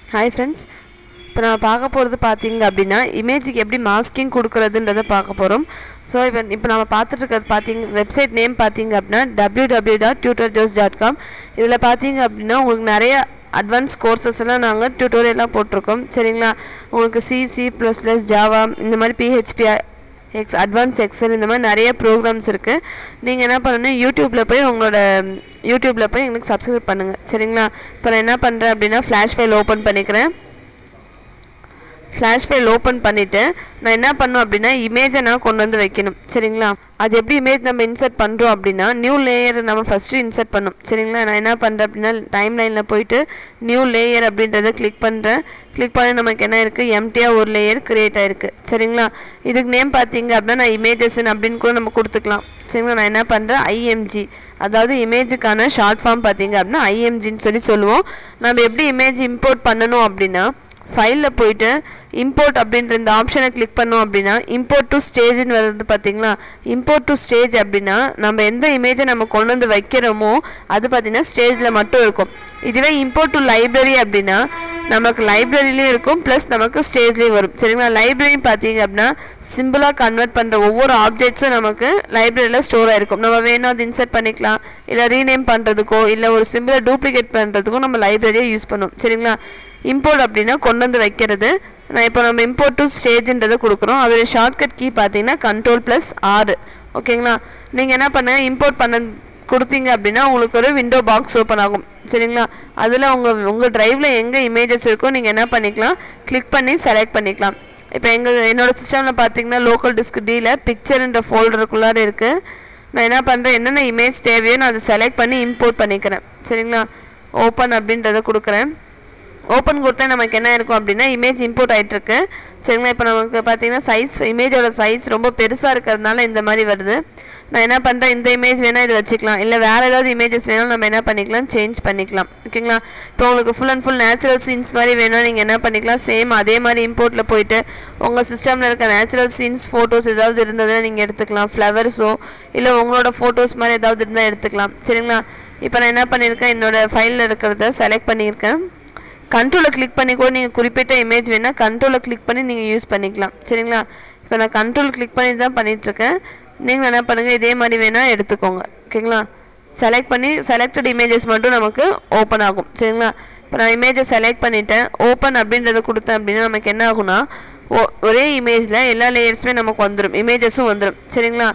hi friends இப்போ நான் பார்க்க போகிறது பார்த்தீங்க அப்படின்னா இமேஜுக்கு எப்படி மாஸ்கிங் கொடுக்குறதுன்றதை பார்க்க போகிறோம் ஸோ இப்போ இப்போ நம்ம பார்த்துட்டு இருக்கிறது பார்த்தீங்க வெப்சைட் நேம் பார்த்தீங்க அப்படின்னா W W dot Tutor Joes dot com இதில் பார்த்தீங்க அப்படின்னா உங்களுக்கு நிறைய அட்வான்ஸ் கோர்சஸ் எல்லாம் நாங்கள் டியூட்டோரியலாக போட்டிருக்கோம் சரிங்களா உங்களுக்கு C C plus plus Java இந்த மாதிரி பிஹெச்பி எக்ஸ் அட்வான்ஸ் எக்ஸல் இந்த மாதிரி நிறைய ப்ரோக்ராம்ஸ் இருக்குது நீங்கள் என்ன பண்ணணும் யூடியூப்பில் போய் உங்களோட யூடியூப்பில் போய் எங்களுக்கு சப்ஸ்கிரைப் பண்ணுங்கள் சரிங்களா இப்போ நான் என்ன பண்ணுறேன் அப்படின்னா ஃப்ளாஷ் ஃபைல் ஓப்பன் பண்ணிக்கிறேன் ஃப்ளாஷ் ஃபைல் ஓப்பன் பண்ணிவிட்டு நான் என்ன பண்ணணும் அப்படின்னா இமேஜை நான் கொண்டு வந்து வைக்கணும் சரிங்களா அது எப்படி இமேஜ் நம்ம இன்சர்ட் பண்ணுறோம் அப்படின்னா நியூ லேயர் நம்ம ஃபஸ்ட்டு இன்சர்ட் பண்ணணும் சரிங்களா நான் என்ன பண்ணுறேன் அப்படின்னா டைம் லைனில் போயிட்டு நியூ லேயர் அப்படின்றத கிளிக் பண்ணுறேன் கிளிக் பண்ணி நமக்கு என்ன இருக்குது எம்டியாக ஒரு லேயர் க்ரியேட் ஆயிருக்கு சரிங்களா இதுக்கு நேம் பார்த்தீங்க அப்படின்னா நான் இமேஜஸ்ன்னு அப்படின்னு கூட நம்ம கொடுத்துக்கலாம் சரிங்களா நான் என்ன பண்ணுறேன் ஐஎம்ஜி அதாவது இமேஜுக்கான ஷார்ட் ஃபார்ம் பார்த்தீங்க அப்படின்னா ஐஎம்ஜின்னு சொல்லி சொல்லுவோம் நம்ம எப்படி இமேஜ் இம்போர்ட் பண்ணணும் அப்படின்னா ஃபைலில் போயிட்டு இம்போர்ட் அப்படின்ற இந்த ஆப்ஷனை கிளிக் பண்ணோம் அப்படின்னா இம்போர்ட் டு ஸ்டேஜ்னு வருது பார்த்தீங்களா இம்போர்ட் டு ஸ்டேஜ் அப்படின்னா நம்ம எந்த இமேஜை நம்ம கொண்டு வந்து வைக்கிறோமோ அது பார்த்தீங்கன்னா ஸ்டேஜில் மட்டும் இருக்கும் இதுவே இம்போர்ட் டு லைப்ரரி அப்படின்னா நமக்கு லைப்ரரிலையும் இருக்கும் ப்ளஸ் நமக்கு ஸ்டேஜ்லேயும் வரும் சரிங்களா லைப்ரரி பார்த்தீங்க அப்படின்னா சிம்பிளாக கன்வெர்ட் பண்ணுற ஒவ்வொரு ஆப்ஜெக்ட்ஸும் நமக்கு லைப்ரரியில் ஸ்டோர் ஆகிருக்கும் நம்ம வேணும் அது இன்சர்ட் பண்ணிக்கலாம் இல்லை ரீநேம் பண்ணுறதுக்கோ இல்லை ஒரு சிம்பிளை டூப்ளிகேட் பண்ணுறதுக்கோ நம்ம லைப்ரரியை யூஸ் பண்ணுவோம் சரிங்களா இம்போர்ட் அப்படின்னா கொண்டு வந்து வைக்கிறது நான் இப்போ நம்ம இம்போர்ட் டு ஸ்டேஜ்ன்றதை கொடுக்குறோம் அதோடைய ஷார்ட்கட் கீ பார்த்தீங்கன்னா கண்ட்ரோல் ப்ளஸ் ஆறு ஓகேங்களா நீங்கள் என்ன பண்ணுங்கள் இம்போர்ட் பண்ண கொடுத்தீங்க அப்படின்னா உங்களுக்கு ஒரு விண்டோ பாக்ஸ் ஓப்பன் ஆகும் சரிங்களா அதில் உங்கள் உங்கள் ட்ரைவில் எங்கே இமேஜஸ் இருக்கோ நீங்கள் என்ன பண்ணிக்கலாம் கிளிக் பண்ணி செலக்ட் பண்ணிக்கலாம் இப்போ எங்கள் என்னோடய சிஸ்டமில் பார்த்தீங்கன்னா லோக்கல் டிஸ்க் டியில் பிக்சர்ன்ற ஃபோல்டருக்குள்ளார இருக்குது நான் என்ன பண்ணுறேன் என்னென்ன இமேஜ் தேவையோ நான் அதை செலக்ட் பண்ணி இம்போர்ட் பண்ணிக்கிறேன் சரிங்களா ஓப்பன் அப்படின்றத கொடுக்குறேன் ஓப்பன் கொடுத்தா நமக்கு என்ன இருக்கும் அப்படின்னா இமேஜ் இம்போர்ட் ஆகிட்டுருக்கு சரிங்களா இப்போ நமக்கு பார்த்தீங்கன்னா சைஸ் இமேஜோட சைஸ் ரொம்ப பெருசாக இருக்கிறதுனால இந்த மாதிரி வருது நான் என்ன பண்ணுறேன் இந்த இமேஜ் வேணால் இது வச்சுக்கலாம் இல்லை வேறு ஏதாவது இமேஜஸ் வேணாலும் நம்ம என்ன பண்ணிக்கலாம் சேஞ்ச் பண்ணிக்கலாம் ஓகேங்களா இப்போ உங்களுக்கு full and full natural scenes மாதிரி வேணும் நீங்கள் என்ன பண்ணிக்கலாம் சேம் அதே மாதிரி இம்போர்ட்டில் போயிட்டு உங்கள் சிஸ்டமில் இருக்க நேச்சுரல் சீன்ஸ் ஃபோட்டோஸ் ஏதாவது இருந்ததுன்னா நீங்கள் எடுத்துக்கலாம் ஃப்ளவர்ஸோ இல்லை உங்களோட ஃபோட்டோஸ் மாதிரி ஏதாவது இருந்தால் எடுத்துக்கலாம் சரிங்களா இப்போ நான் என்ன பண்ணியிருக்கேன் என்னோடய ஃபைலில் இருக்கிறத செலக்ட் பண்ணியிருக்கேன் கண்ட்ரோலை கிளிக் பண்ணி கூட நீங்கள் குறிப்பிட்ட இமேஜ் வேணால் கண்ட்ரோலை கிளிக் பண்ணி நீங்கள் யூஸ் பண்ணிக்கலாம் சரிங்களா இப்போ நான் கண்ட்ரோல் கிளிக் பண்ணி தான் பண்ணிகிட்ருக்கேன் நீங்கள் என்ன பண்ணுங்கள் இதே மாதிரி வேணால் எடுத்துக்கோங்க ஓகேங்களா செலக்ட் பண்ணி செலக்டட் இமேஜஸ் மட்டும் நமக்கு ஓப்பன் ஆகும் சரிங்களா இப்போ நான் இமேஜை செலக்ட் பண்ணிவிட்டேன் ஓப்பன் அப்படின்றத கொடுத்தேன் அப்படின்னா நமக்கு என்ன ஆகும்னா ஓ ஒரே இமேஜில் எல்லா லேயர்ஸுமே நமக்கு வந்துடும் இமேஜஸும் வந்துடும் சரிங்களா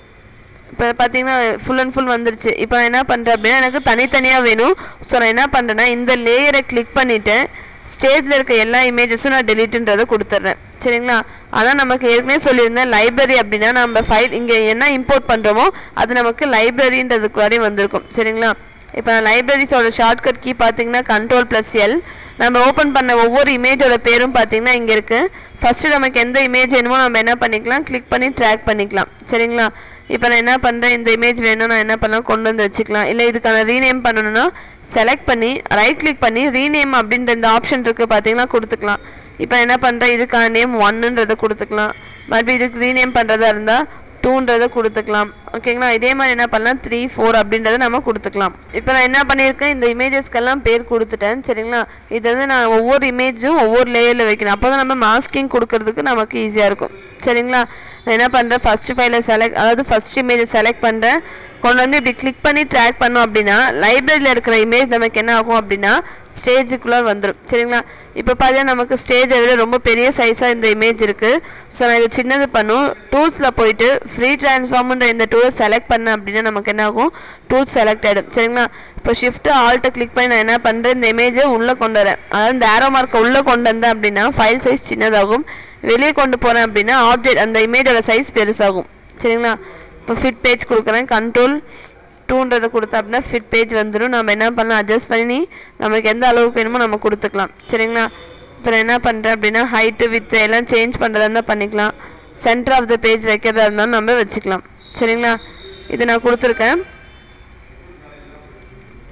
இப்போ பார்த்தீங்கன்னா ஃபுல் அண்ட் ஃபுல் வந்துருச்சு இப்போ நான் என்ன பண்ணுறேன் அப்படின்னா எனக்கு தனித்தனியாக வேணும் ஸோ நான் என்ன பண்ணுறேன்னா இந்த லேயரை கிளிக் பண்ணிவிட்டு ஸ்டேஜில் இருக்க எல்லா இமேஜஸும் நான் டெலிட்டுன்றதை கொடுத்துட்றேன் சரிங்களா அதான் நமக்கு ஏற்கனவே சொல்லியிருந்தேன் லைப்ரரி அப்படின்னா நம்ம ஃபைல் இங்கே என்ன இம்போர்ட் பண்ணுறோமோ அது நமக்கு லைப்ரரின்றதுக்கு வரையும் வந்திருக்கும் சரிங்களா இப்போ லைப்ரரிஸோட ஷார்ட்கட் கீ பார்த்தீங்கன்னா கண்ட்ரோல் ப்ளஸ் எல் நம்ம ஓப்பன் பண்ண ஒவ்வொரு இமேஜோட பேரும் பார்த்தீங்கன்னா இங்கே இருக்குது ஃபஸ்ட்டு நமக்கு எந்த இமேஜ் வேணுமோ நம்ம என்ன பண்ணிக்கலாம் கிளிக் பண்ணி ட்ராக் பண்ணிக்கலாம் சரிங்களா இப்போ நான் என்ன பண்ணுறேன் இந்த இமேஜ் வேணும் நான் என்ன பண்ணலாம் கொண்டு வந்து வச்சுக்கலாம் இல்லை இதுக்கான ரீநேம் பண்ணணும்னா செலக்ட் பண்ணி ரைட் கிளிக் பண்ணி ரீநேம் அப்படின்ற இந்த ஆப்ஷன் இருக்குது பார்த்தீங்கன்னா கொடுத்துக்கலாம் இப்போ என்ன பண்ணுறேன் இதுக்கான நேம் ஒன்னுன்றதை கொடுத்துக்கலாம் மறுபடியும் இதுக்கு ரீநேம் பண்ணுறதா இருந்தால் டூன்றதை கொடுத்துக்கலாம் ஓகேங்களா இதே மாதிரி என்ன பண்ணலாம் த்ரீ ஃபோர் அப்படின்றத நம்ம கொடுத்துக்கலாம் இப்போ நான் என்ன பண்ணியிருக்கேன் இந்த இமேஜஸ்க்கெல்லாம் பேர் கொடுத்துட்டேன் சரிங்களா இது வந்து நான் ஒவ்வொரு இமேஜும் ஒவ்வொரு லேயரில் வைக்கணும் அப்போ தான் நம்ம மாஸ்கிங் கொடுக்கறதுக்கு நமக்கு ஈஸியாக இருக்கும் சரிங்களா நான் என்ன பண்ணுறேன் ஃபஸ்ட்டு ஃபைலை செலக்ட் அதாவது ஃபஸ்ட் இமேஜை செலக்ட் பண்ணுறேன் கொண்டு வந்து இப்படி கிளிக் பண்ணி ட்ராக் பண்ணோம் அப்படின்னா லைப்ரரியில் இருக்கிற இமேஜ் நமக்கு என்ன ஆகும் அப்படின்னா ஸ்டேஜுக்குள்ளே வந்துடும் சரிங்களா இப்போ பார்த்தீங்கன்னா நமக்கு ஸ்டேஜை விட ரொம்ப பெரிய சைஸாக இந்த இமேஜ் இருக்குது ஸோ நான் இதை சின்னது பண்ணும் டூல்ஸில் போயிட்டு ஃப்ரீ ட்ரான்ஸ்ஃபார்ம்ன்ற இந்த டூலை செலக்ட் பண்ணேன் அப்படின்னா நமக்கு என்ன ஆகும் டூல்ஸ் செலக்ட் ஆகிடும் சரிங்களா இப்போ ஷிஃப்ட்டு ஆல்ட்டை கிளிக் பண்ணி நான் என்ன பண்ணுறேன் இந்த இமேஜை உள்ளே கொண்டு வரேன் அதாவது இந்த ஆரோ மார்க்கை உள்ளே கொண்டு வந்தேன் அப்படின்னா ஃபைல் சைஸ் சின்னதாகும் வெளியே கொண்டு போகிறேன் அப்படின்னா ஆப்ஜெக்ட் அந்த இமேஜோட சைஸ் பெருசாகும் சரிங்களா இப்போ ஃபிட் பேஜ் கொடுக்குறேன் கண்ட்ரோல் டூன்றதை கொடுத்தா அப்படின்னா ஃபிட் பேஜ் வந்துடும் நம்ம என்ன பண்ணலாம் அட்ஜஸ்ட் பண்ணி நமக்கு எந்த அளவுக்கு வேணுமோ நம்ம கொடுத்துக்கலாம் சரிங்களா இப்போ நான் என்ன பண்ணுறேன் அப்படின்னா ஹைட்டு வித்து எல்லாம் சேஞ்ச் பண்ணுறதா இருந்தால் பண்ணிக்கலாம் சென்டர் ஆஃப் த பேஜ் வைக்கிறதா இருந்தாலும் நம்ம வச்சுக்கலாம் சரிங்களா இது நான் கொடுத்துருக்கேன்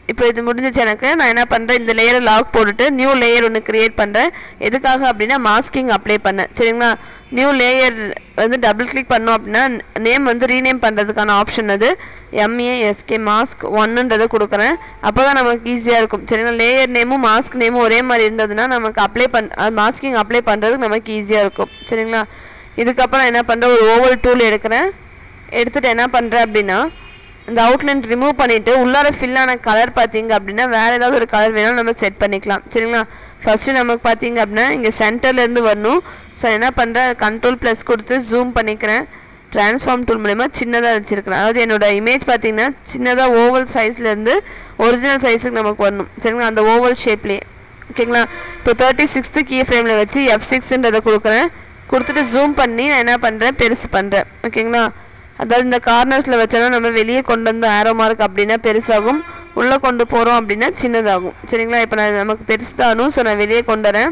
இப்போ இது முடிஞ்சிச்சு எனக்கு நான் என்ன பண்ணுறேன் இந்த லேயரை லாக் போட்டுட்டு நியூ லேயர் ஒன்று க்ரியேட் பண்ணுறேன் எதுக்காக அப்படின்னா மாஸ்கிங் அப்ளை பண்ணேன் சரிங்களா நியூ லேயர் வந்து டபுள் கிளிக் பண்ணோம் அப்படின்னா நேம் வந்து ரீநேம் பண்ணுறதுக்கான ஆப்ஷன் அது எம்ஏஎஸ்கே மாஸ்க் ஒன்னுன்றதை கொடுக்குறேன் அப்போ தான் நமக்கு ஈஸியாக இருக்கும் சரிங்களா லேயர் நேமும் மாஸ்க் நேமும் ஒரே மாதிரி இருந்ததுன்னா நமக்கு அப்ளை பண் மாஸ்கிங் அப்ளை பண்ணுறதுக்கு நமக்கு ஈஸியாக இருக்கும் சரிங்களா இதுக்கப்புறம் என்ன பண்ணுறேன் ஒரு ஓவல் டூல் எடுக்கிறேன் எடுத்துகிட்டு என்ன பண்ணுறேன் அப்படின்னா இந்த அவுட்லைன் ரிமூவ் பண்ணிவிட்டு உள்ளார ஃபில்லான கலர் பார்த்தீங்க அப்படின்னா வேறு ஏதாவது ஒரு கலர் வேணாலும் நம்ம செட் பண்ணிக்கலாம் சரிங்களா ஃபஸ்ட்டு நமக்கு பார்த்தீங்க அப்படின்னா இங்கே சென்டர்லேருந்து வரணும் ஸோ என்ன பண்ணுறேன் கண்ட்ரோல் ப்ளஸ் கொடுத்து ஜூம் பண்ணிக்கிறேன் ட்ரான்ஸ்ஃபார்ம் டூல் மூலயமா சின்னதாக வச்சுருக்கிறேன் அதாவது என்னோட இமேஜ் பார்த்தீங்கன்னா சின்னதாக ஓவல் சைஸ்லேருந்து ஒரிஜினல் சைஸுக்கு நமக்கு வரணும் சரிங்களா அந்த ஓவல் ஷேப்லேயே ஓகேங்களா இப்போ தேர்ட்டி சிக்ஸ்த்து கீ ஃப்ரேமில் வச்சு எஃப் சிக்ஸ்ன்றதை கொடுக்குறேன் கொடுத்துட்டு ஜூம் பண்ணி நான் என்ன பண்ணுறேன் பெருசு பண்ணுறேன் ஓகேங்களா அதாவது இந்த கார்னர்ஸில் வச்சோன்னா நம்ம வெளியே கொண்டு வந்து ஆரோ மார்க் அப்படின்னா பெருசாகும் உள்ளே கொண்டு போகிறோம் அப்படின்னா சின்னதாகும் சரிங்களா இப்போ நான் நமக்கு பெருசு தானும் ஸோ நான் வெளியே கொண்டு வரேன்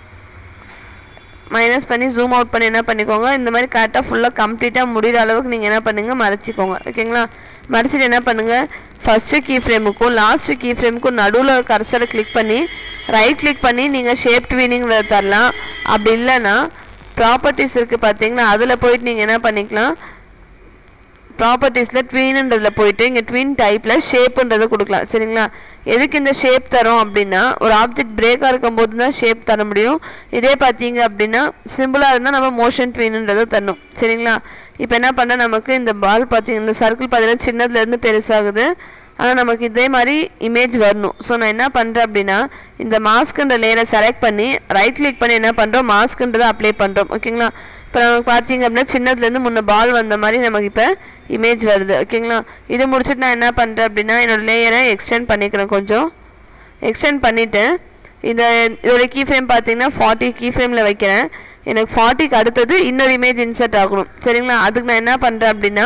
மைனஸ் பண்ணி ஜூம் அவுட் பண்ணி என்ன பண்ணிக்கோங்க இந்த மாதிரி கரெக்டாக ஃபுல்லாக கம்ப்ளீட்டாக முடிகிற அளவுக்கு நீங்கள் என்ன பண்ணுங்கள் மறைச்சிக்கோங்க ஓகேங்களா மறைச்சிட்டு என்ன பண்ணுங்கள் ஃபஸ்ட்டு கீ ஃப்ரேமுக்கும் லாஸ்ட்டு கீ ஃப்ரேமுக்கும் நடுவில் கர்சரை கிளிக் பண்ணி ரைட் கிளிக் பண்ணி நீங்கள் ஷேப் ட்வீனிங்கில் தரலாம் அப்படி இல்லைன்னா ப்ராப்பர்ட்டிஸ் இருக்குது பார்த்தீங்களா அதில் போயிட்டு நீங்கள் என்ன பண்ணிக்கலாம் ப்ராப்பர்ட்டிஸில் ட்வீனுன்றதில் போயிட்டு இங்கே ட்வின் டைப்பில் ஷேப்புன்றதை கொடுக்கலாம் சரிங்களா எதுக்கு இந்த ஷேப் தரோம் அப்படின்னா ஒரு ஆப்ஜெக்ட் பிரேக்காக இருக்கும்போது தான் ஷேப் தர முடியும் இதே பார்த்தீங்க அப்படின்னா சிம்பிளாக இருந்தால் நம்ம மோஷன் ட்வீனுன்றதை தரணும் சரிங்களா இப்போ என்ன பண்ணால் நமக்கு இந்த பால் பார்த்தீங்க இந்த சர்க்கிள் பார்த்தீங்கன்னா சின்னதுலேருந்து பெருசாகுது ஆனால் நமக்கு இதே மாதிரி இமேஜ் வரணும் ஸோ நான் என்ன பண்ணுறேன் அப்படின்னா இந்த மாஸ்க்குன்ற லேயரை செலக்ட் பண்ணி ரைட் கிளிக் பண்ணி என்ன பண்ணுறோம் மாஸ்க்குன்றதை அப்ளை பண்ணுறோம் ஓகேங்களா இப்போ நமக்கு பார்த்தீங்க அப்படின்னா சின்னதுலேருந்து முன்ன பால் வந்த மாதிரி நமக்கு இப்போ இமேஜ் வருது ஓகேங்களா இது முடிச்சுட்டு நான் என்ன பண்ணுறேன் அப்படின்னா என்னோடய லேயரை எக்ஸ்டெண்ட் பண்ணிக்கிறேன் கொஞ்சம் எக்ஸ்டெண்ட் பண்ணிவிட்டு இந்த இதோட கீ ஃப்ரேம் பார்த்தீங்கன்னா ஃபார்ட்டி கீ ஃப்ரேமில் வைக்கிறேன் எனக்கு ஃபார்ட்டிக்கு அடுத்தது இன்னொரு இமேஜ் இன்சர்ட் ஆகணும் சரிங்களா அதுக்கு நான் என்ன பண்ணுறேன் அப்படின்னா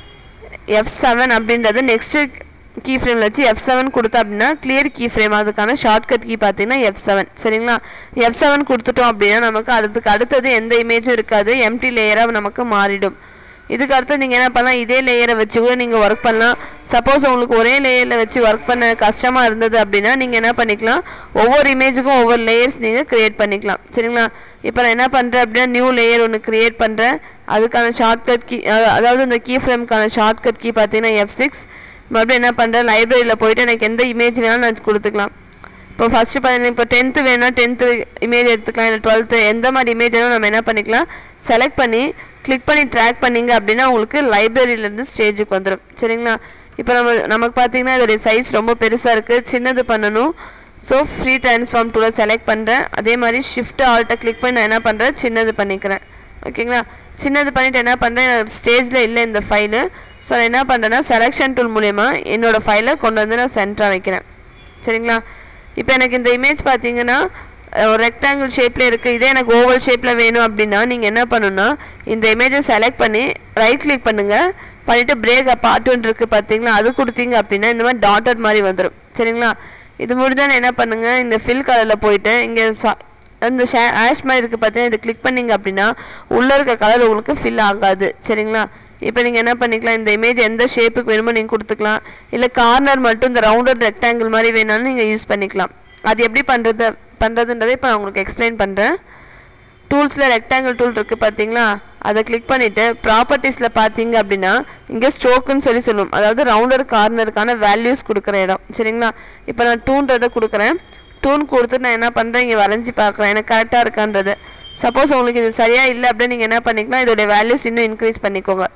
எஃப் செவன் அப்படின்றது நெக்ஸ்ட்டு கீ ஃப்ரேமில் வச்சு எஃப் செவன் கொடுத்தா அப்படின்னா கிளியர் கீ ஃப்ரேம் அதுக்கான ஷார்ட்கட் கீ பார்த்தீங்கன்னா எஃப் செவன் சரிங்களா எஃப் செவன் கொடுத்துட்டோம் அப்படின்னா நமக்கு அதுக்கு அடுத்தது எந்த இமேஜும் இருக்காது எம்டி லேயராக நமக்கு மாறிடும் இதுக்கு அடுத்து நீங்கள் என்ன பண்ணலாம் இதே லேயரை வச்சு கூட நீங்கள் ஒர்க் பண்ணலாம் சப்போஸ் உங்களுக்கு ஒரே லேயரில் வச்சு ஒர்க் பண்ண கஷ்டமாக இருந்தது அப்படின்னா நீங்கள் என்ன பண்ணிக்கலாம் ஒவ்வொரு இமேஜுக்கும் ஒவ்வொரு லேயர்ஸ் நீங்கள் க்ரியேட் பண்ணிக்கலாம் சரிங்களா இப்போ நான் என்ன பண்ணுறேன் அப்படின்னா நியூ லேயர் ஒன்று க்ரியேட் பண்ணுறேன் அதுக்கான ஷார்ட்கட் கீ அதாவது இந்த கீ ஃப்ரேம்க்கான ஷார்ட்கட் கீ பார்த்தீங்கன்னா எஃப் சிக்ஸ் மறுபடியும் என்ன பண்ணுறேன் லைப்ரரியில் போயிட்டு எனக்கு எந்த இமேஜ் வேணாலும் நான் கொடுத்துக்கலாம் இப்போ ஃபஸ்ட்டு பார்த்தீங்கன்னா இப்போ டென்த்து வேணால் டென்த்து இமேஜ் எடுத்துக்கலாம் இல்லை டுவெல்த்து எந்த மாதிரி இமேஜ் வேணும் நம்ம என்ன பண்ணிக்கலாம் செலக்ட் பண்ணி கிளிக் பண்ணி ட்ராக் பண்ணிங்க அப்படின்னா உங்களுக்கு லைப்ரரியிலேருந்து ஸ்டேஜுக்கு வந்துடும் சரிங்களா இப்போ நம்ம நமக்கு பார்த்தீங்கன்னா இதோடைய சைஸ் ரொம்ப பெருசாக இருக்குது சின்னது பண்ணணும் ஸோ ஃப்ரீ ட்ரான்ஸ்ஃபார்ம் டூலை செலக்ட் பண்ணுறேன் அதே மாதிரி ஷிஃப்ட் ஆல்ட்டை கிளிக் பண்ணி நான் என்ன பண்ணுறேன் சின்னது பண்ணிக்கிறேன் ஓகேங்களா சின்னது பண்ணிவிட்டு என்ன பண்ணுறேன் ஸ்டேஜில் இல்லை இந்த ஃபைலு ஸோ நான் என்ன பண்ணுறேன்னா செலெக்ஷன் டூல் மூலயமா என்னோடய ஃபைலை கொண்டு வந்து நான் சென்டராக வைக்கிறேன் சரிங்களா இப்போ எனக்கு இந்த இமேஜ் பார்த்தீங்கன்னா ஒரு ரெக்டாங்கிள் ஷேப்பில் இருக்குது இதே எனக்கு ஓவல் ஷேப்பில் வேணும் அப்படின்னா நீங்கள் என்ன பண்ணணும்னா இந்த இமேஜை செலக்ட் பண்ணி ரைட் கிளிக் பண்ணுங்கள் பண்ணிவிட்டு பிரேக் பார்ட்டுன்னு இருக்குது பார்த்தீங்களா அது கொடுத்தீங்க அப்படின்னா இந்த மாதிரி டாட்டட் மாதிரி வந்துடும் சரிங்களா இது முடிஞ்சால் என்ன பண்ணுங்கள் இந்த ஃபில் கலரில் போயிட்டு இங்கே சா அந்த ஷே ஆஷ் மாதிரி இருக்குது பார்த்தீங்கன்னா இதை கிளிக் பண்ணிங்க அப்படின்னா உள்ளே இருக்க கலர் உங்களுக்கு ஃபில் ஆகாது சரிங்களா இப்போ நீங்கள் என்ன பண்ணிக்கலாம் இந்த இமேஜ் எந்த ஷேப்புக்கு வேணுமோ நீங்கள் கொடுத்துக்கலாம் இல்லை கார்னர் மட்டும் இந்த ரவுண்டட் ரெக்டாங்கிள் மாதிரி வேணாலும் நீங்கள் யூஸ் பண்ணிக்கலாம் அது எப்படி பண்ணுறது பண்ணுறதுன்றதை இப்போ நான் உங்களுக்கு எக்ஸ்பிளைன் பண்ணுறேன் டூல்ஸில் ரெக்டாங்கிள் டூல் இருக்குது பார்த்தீங்களா அதை கிளிக் பண்ணிவிட்டு ப்ராப்பர்ட்டிஸில் பார்த்தீங்க அப்படின்னா இங்கே ஸ்ட்ரோக்குன்னு சொல்லி சொல்லுவோம் அதாவது ரவுண்டட் கார்னருக்கான வேல்யூஸ் கொடுக்குற இடம் சரிங்களா இப்போ நான் டூன்றதை கொடுக்குறேன் டூன் கொடுத்து நான் என்ன பண்ணுறேன் இங்கே வரைஞ்சி பார்க்குறேன் எனக்கு கரெக்டாக இருக்கான்றது சப்போஸ் உங்களுக்கு இது சரியாக இல்லை அப்படின்னு நீங்கள் என்ன பண்ணிக்கலாம் இதோடைய வேல்யூஸ் இன்னும் இன்க்ரீஸ் பண்ணிக்கோங்க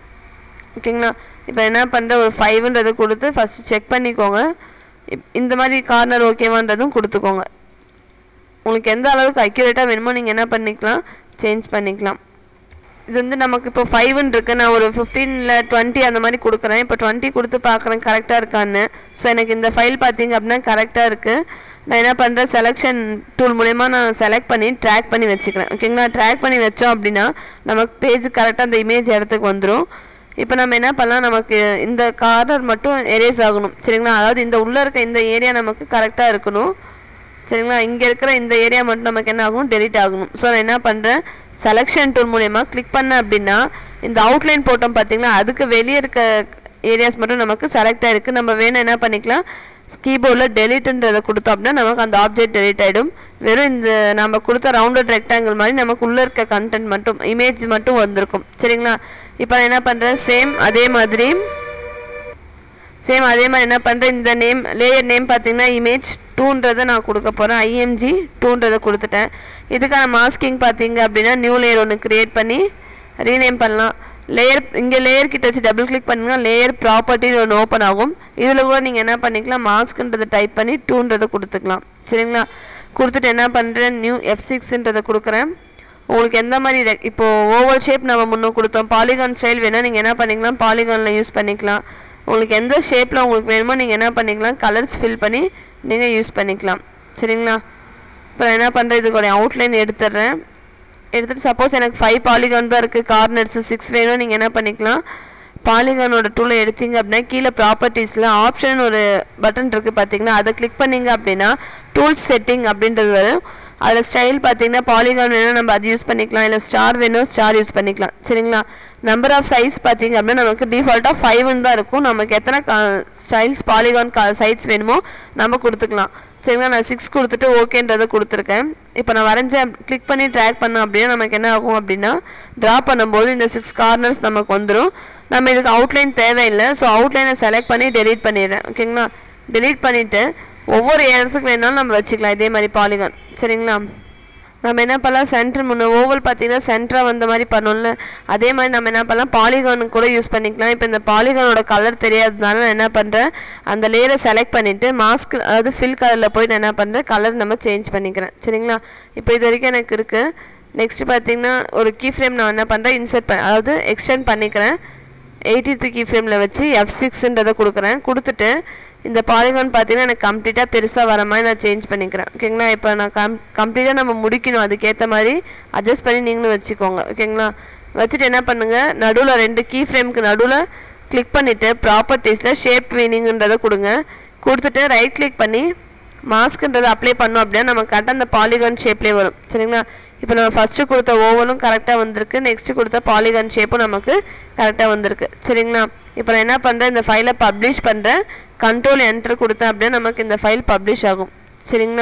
ஓகேங்களா இப்போ என்ன பண்ணுற ஒரு ஃபைவ்ன்றதை கொடுத்து ஃபஸ்ட்டு செக் பண்ணிக்கோங்க இப் இந்த மாதிரி கார்னர் ஓகேவான்றதும் கொடுத்துக்கோங்க உங்களுக்கு எந்த அளவுக்கு அக்யூரேட்டாக வேணுமோ நீங்கள் என்ன பண்ணிக்கலாம் சேஞ்ச் பண்ணிக்கலாம் இது வந்து நமக்கு இப்போ ஃபைவ்னு இருக்கு நான் ஒரு ஃபிஃப்டீனில் டுவெண்ட்டி அந்த மாதிரி கொடுக்குறேன் இப்போ டுவெண்ட்டி கொடுத்து பார்க்குறேன் கரெக்டாக இருக்கான்னு ஸோ எனக்கு இந்த ஃபைல் பார்த்தீங்க அப்படின்னா கரெக்டாக இருக்குது நான் என்ன பண்ணுறேன் செலெக்ஷன் டூல் மூலயமா நான் செலக்ட் பண்ணி ட்ராக் பண்ணி வச்சுக்கிறேன் ஓகேங்களா ட்ராக் பண்ணி வச்சோம் அப்படின்னா நமக்கு பேஜ் கரெக்டாக அந்த இமேஜ் இடத்துக்கு வந்துடும் இப்போ நம்ம என்ன பண்ணலாம் நமக்கு இந்த கார்னர் மட்டும் எரேஸ் ஆகணும் சரிங்களா அதாவது இந்த உள்ளே இருக்க இந்த ஏரியா நமக்கு கரெக்டாக இருக்கணும் சரிங்களா இங்கே இருக்கிற இந்த ஏரியா மட்டும் நமக்கு என்ன ஆகும் டெலிட் ஆகணும் ஸோ நான் என்ன பண்ணுறேன் செலெக்ஷன் டூல் மூலயமா கிளிக் பண்ணேன் அப்படின்னா இந்த அவுட்லைன் போட்டோம் பார்த்தீங்களா அதுக்கு வெளியே இருக்க ஏரியாஸ் மட்டும் நமக்கு செலக்ட் ஆகிருக்கு நம்ம வேணும் என்ன பண்ணிக்கலாம் கீபோர்டில் டெலிட்டுன்றதை கொடுத்தோம் அப்படின்னா நமக்கு அந்த ஆப்ஜெக்ட் டெலிட் ஆகிடும் வெறும் இந்த நம்ம கொடுத்த ரவுண்டட் ரெக்டாங்கிள் மாதிரி நமக்கு உள்ளே இருக்க கண்டென்ட் மட்டும் இமேஜ் மட்டும் வந்திருக்கும் சரிங்களா இப்போ நான் என்ன பண்ணுறேன் சேம் அதே மாதிரி சேம் அதே மாதிரி என்ன பண்ணுறேன் இந்த நேம் லேயர் நேம் பார்த்தீங்கன்னா இமேஜ் டூன்றதை நான் கொடுக்க போகிறேன் ஐஎம்ஜி டூன்றதை கொடுத்துட்டேன் இதுக்கான மாஸ்கிங் பார்த்தீங்க அப்படின்னா நியூ லேயர் ஒன்று க்ரியேட் பண்ணி ரீநேம் பண்ணலாம் லேயர் இங்கே லேயர் கிட்ட வச்சு டபுள் கிளிக் பண்ணிங்கன்னா லேயர் ப்ராப்பர்ட்டின்னு ஒன்று ஓப்பன் ஆகும் இதில் கூட நீங்கள் என்ன பண்ணிக்கலாம் மாஸ்க்குன்றதை டைப் பண்ணி டூன்றதை கொடுத்துக்கலாம் சரிங்களா கொடுத்துட்டு என்ன பண்ணுறேன் நியூ எஃப் சிக்ஸ்ன்றதை கொடுக்குறேன் உங்களுக்கு எந்த மாதிரி re- இப்போ ஓவல் ஷேப் நம்ம முன்னே கொடுத்தோம் பாலிகான் ஸ்டைல் வேணால் நீங்கள் என்ன பண்ணிக்கலாம் பாலிகானில் யூஸ் பண்ணிக்கலாம் உங்களுக்கு எந்த ஷேப்பில் உங்களுக்கு வேணுமோ நீங்கள் என்ன பண்ணிக்கலாம் கலர்ஸ் ஃபில் பண்ணி நீங்கள் யூஸ் பண்ணிக்கலாம் சரிங்களா இப்போ நான் என்ன பண்ணுறேன் இதுக்குடைய அவுட்லைன் எடுத்துடுறேன் எடுத்துகிட்டு சப்போஸ் எனக்கு ஃபைவ் பாலிகான் தான் இருக்குது கார்னர்ஸ் சிக்ஸ் வேணும் நீங்கள் என்ன பண்ணிக்கலாம் பாலிகானோட டூலை எடுத்தீங்க அப்படின்னா கீழே ப்ராப்பர்ட்டிஸில் ஆப்ஷன் ஒரு பட்டன் இருக்குது பார்த்தீங்களா அதை கிளிக் பண்ணீங்க அப்படின்னா டூல்ஸ் செட்டிங் அப்படின்றது வரும் அதில் ஸ்டைல் பார்த்தீங்கன்னா பாலிகான் வேணும் நம்ம அது யூஸ் பண்ணிக்கலாம் இல்லை ஸ்டார் வேணும் ஸ்டார் யூஸ் பண்ணிக்கலாம் சரிங்களா நம்பர் ஆஃப் சைஸ் பார்த்தீங்க அப்படின்னா நமக்கு டிஃபால்ட்டாக ஃபைவ்னு தான் இருக்கும் நமக்கு எத்தனை ஸ்டைல்ஸ் பாலிகான் சைட்ஸ் வேணுமோ நம்ம கொடுத்துக்கலாம் சரிங்களா நான் சிக்ஸ் கொடுத்துட்டு ஓகேன்றதை கொடுத்துருக்கேன் இப்போ நான் வரைஞ்சேன் கிளிக் பண்ணி ட்ராக் பண்ணோம் அப்படின்னா நமக்கு என்ன ஆகும் அப்படின்னா ட்ரா பண்ணும்போது இந்த சிக்ஸ் கார்னர்ஸ் நமக்கு வந்துடும் நம்ம இதுக்கு அவுட்லைன் தேவையில்லை ஸோ அவுட்லைனை செலக்ட் பண்ணி டெலீட் பண்ணிடுறேன் ஓகேங்களா டெலீட் பண்ணிவிட்டு ஒவ்வொரு இடத்துக்கு வேணாலும் நம்ம வச்சுக்கலாம் இதே மாதிரி பாலிகான் சரிங்களா நம்ம என்ன பண்ணலாம் சென்டர் முன்ன ஓவல் பார்த்தீங்கன்னா சென்டராக வந்த மாதிரி பண்ணோம்ல அதே மாதிரி நம்ம என்ன பண்ணலாம் பாலிகானுக்கு கூட யூஸ் பண்ணிக்கலாம் இப்போ இந்த பாலிகானோட கலர் தெரியாததுனால நான் என்ன பண்ணுறேன் அந்த லேயரை செலக்ட் பண்ணிவிட்டு மாஸ்க் அதாவது ஃபில் கலரில் போய் நான் என்ன பண்ணுறேன் கலர் நம்ம சேஞ்ச் பண்ணிக்கிறேன் சரிங்களா இப்போ இது வரைக்கும் எனக்கு இருக்குது நெக்ஸ்ட் பார்த்தீங்கன்னா ஒரு கீ ஃப்ரேம் நான் என்ன பண்ணுறேன் இன்சர்ட் பண்ண அதாவது எக்ஸ்டெண்ட் பண்ணிக்கிறேன் எயிட்டித்து கீ ஃப்ரேமில் வச்சு எஃப் சிக்ஸ்ன்றதை கொடுக்குறேன் கொடுத்துட்டு இந்த பாலிகான் பார்த்தீங்கன்னா எனக்கு கம்ப்ளீட்டாக பெருசாக வர மாதிரி நான் சேஞ்ச் பண்ணிக்கிறேன் ஓகேங்களா இப்போ நான் கம் கம்ப்ளீட்டாக நம்ம முடிக்கணும் அதுக்கேற்ற மாதிரி அட்ஜஸ்ட் பண்ணி நீங்களும் வச்சுக்கோங்க ஓகேங்களா வச்சுட்டு என்ன பண்ணுங்கள் நடுவில் ரெண்டு கீ ஃப்ரேமுக்கு நடுவில் கிளிக் பண்ணிவிட்டு ப்ராப்பர்ட்டிஸில் ஷேப் ட்வீனிங்ன்றதை கொடுங்க கொடுத்துட்டு ரைட் கிளிக் பண்ணி மாஸ்க்ன்றதை அப்ளை பண்ணோம் அப்படின்னா நமக்கு கரெக்டாக அந்த பாலிகான் ஷேப்லேயே வரும் சரிங்களா இப்போ நம்ம ஃபஸ்ட்டு கொடுத்த ஓவலும் கரெக்டாக வந்திருக்கு நெக்ஸ்ட்டு கொடுத்த பாலிகான் ஷேப்பும் நமக்கு கரெக்டாக வந்திருக்கு சரிங்களா இப்போ நான் என்ன பண்ணுறேன் இந்த ஃபைலை பப்ளிஷ் பண்ணுறேன் கண்ட்ரோல் என்டர் கொடுத்தேன் அப்படின்னா நமக்கு இந்த ஃபைல் பப்ளிஷ் ஆகும் சரிங்களா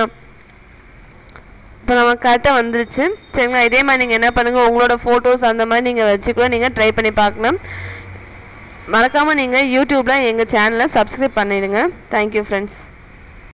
இப்போ நமக்கு கரெக்டாக வந்துருச்சு சரிங்களா இதே மாதிரி நீங்கள் என்ன பண்ணுங்கள் உங்களோட ஃபோட்டோஸ் அந்த மாதிரி நீங்கள் வச்சு கூட நீங்கள் ட்ரை பண்ணி பார்க்கலாம் மறக்காமல் நீங்கள் யூடியூப்பில் எங்கள் சேனலை சப்ஸ்கிரைப் பண்ணிடுங்க தேங்க்யூ ஃப்ரெண்ட்ஸ்